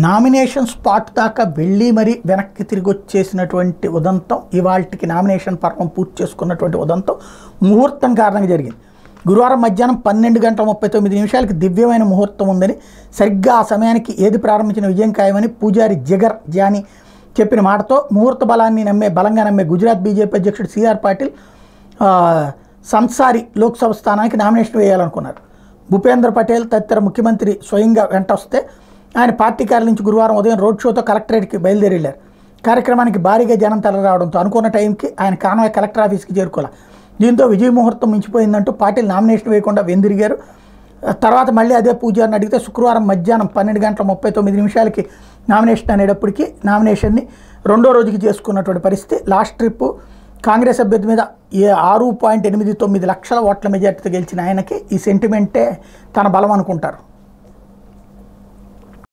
nomination spot దాకా వెళ్ళి మరీ వెనక్కి తిరిగి వచ్చేసినటువంటి ఉదంతం ఇవాళకి నామినేషన్ పర్వం పూర్తి చేసుకున్నటువంటి ఉదంతం ముహూర్తం కారణంగా జరిగింది గురువారం మధ్యాహ్నం పన్నెండు గంటల ముప్పై తొమ్మిది నిమిషాలకి దివ్యమైన ముహూర్తం ఉందని సరిగ్గా ఆ సమయానికి ఏది ప్రారంభించిన విజయం ఖాయమని పూజారి జగర్ జానీ చెప్పిన మాటతో ముహూర్త బలాన్ని నమ్మే బలంగా నమ్మే గుజరాత్ బీజేపీ అధ్యక్షుడు సిఆర్ పాటిల్ ఆ, సంసారి లోక్సభ స్థానానికి నామినేషన్ వేయాలనుకున్నారు భూపేంద్ర పటేల్ తదితర ముఖ్యమంత్రి స్వయంగా వెంట వస్తే ఆయన పార్టీ కార్యాలయం నుంచి గురువారం ఉదయం రోడ్ షోతో కలెక్టరేట్కి బయలుదేరి వెళ్ళారు కార్యక్రమానికి భారీగా జనం తరలిరావడంతో అనుకున్న టైంకి ఆయన కాన్వాయ్ కలెక్టర్ ఆఫీస్కి చేరుకోలే దీంతో విజయ ముహూర్తం మించిపోయిందంటూ పార్టీలు నామినేషన్ వేయకుండా వెందిరిగారు తర్వాత మళ్ళీ అదే పూజారిని అడిగితే శుక్రవారం మధ్యాహ్నం పన్నెండు గంటల ముప్పై తొమ్మిది నిమిషాలకి నామినేషన్ అనేటప్పటికీ నామినేషన్ని రెండో రోజుకి చేసుకున్నటువంటి పరిస్థితి లాస్ట్ ట్రిప్ కాంగ్రెస్ అభ్యర్థి మీద ఏ ఆరు పాయింట్ ఎనిమిది తొమ్మిది లక్షల ఓట్ల మెజార్టీతో గెలిచిన ఆయనకి ఈ సెంటిమెంటే తన బలం అనుకుంటారు